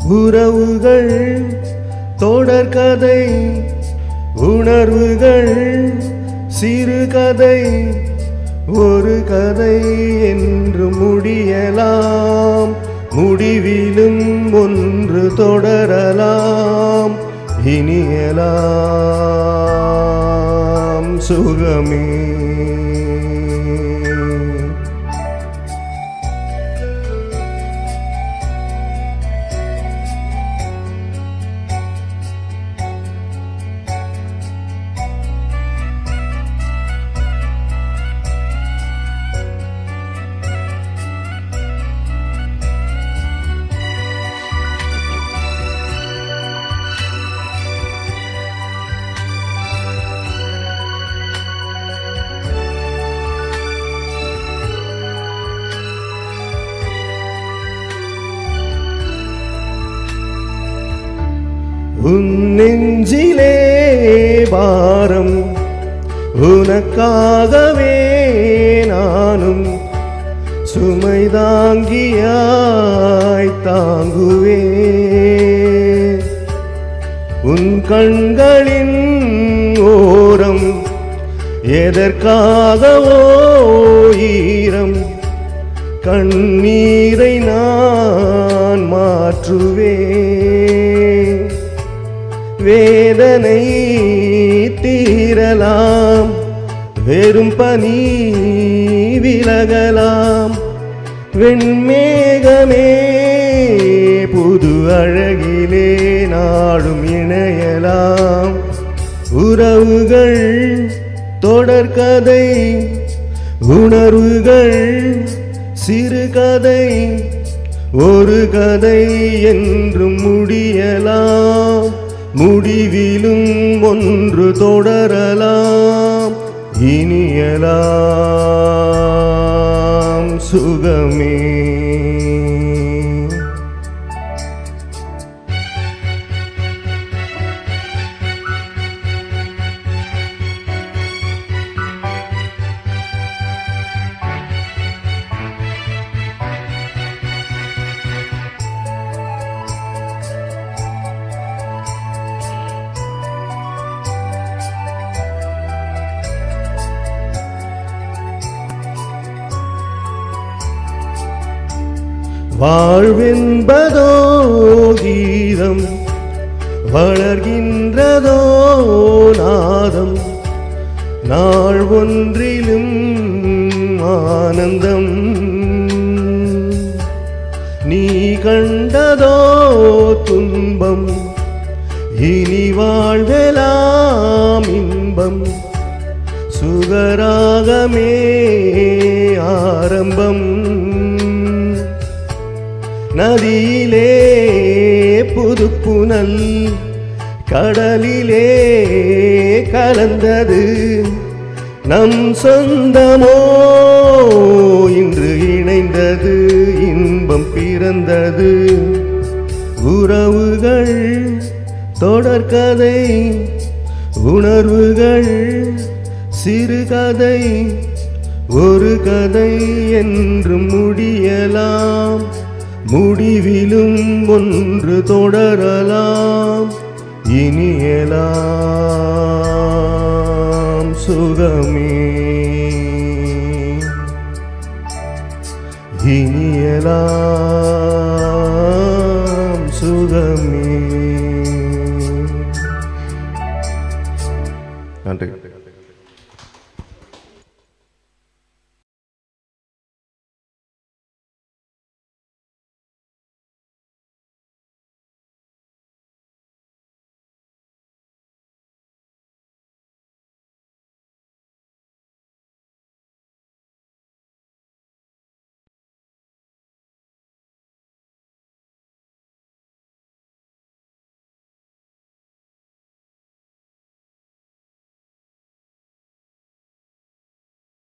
உறவுகள் தொடர்கதை உணர்வுகள் சிறுகதை ஒரு கதை என்று முடியலாம் முடிவிலும் ஒன்று தொடரலாம் இனியலாம் சுகமே உன் நெஞ்சிலே பாரம் உனக்காகவே நானும் சுமை தாங்கியாய் தாங்குவே உன் கண்களின் ஓரம் எதற்காகவோ ஈரம் கண்ணீரை நான் மாற்றுவேன் வேதனை தீரலாம் வெறும் பனி விலகலாம் வெண்மேகமே புது அழகிலே நாடும் இணையலாம் உறவுகள் தொடர்கதை உணர்வுகள் சிறுகதை ஒரு கதை என்றும் முடியலாம் முடிவிலும் ஒன்று தொடரலாம் இனியலாம் சுகமே வாழ்வென்பதோ கீதம் வளர்கின்றதோ நாதம் நாள் ஒன்றிலும் ஆனந்தம் நீ கண்டதோ துன்பம் இனி வாழ்வெலாம் இன்பம் சுகராகமே ஆரம்பம் நதியிலே புது புனல் கடலிலே கலந்தது நம் சொந்தமோ இன்று இணைந்தது இன்பம் பிறந்தது உறவுகள் தொடர்கதை உணர்வுகள் சிறுகதை ஒரு கதை என்று முடியலாம் முடிவிலும் ஒன்று தொடரலாம் இனியலாம் சுகமே இனியலாம்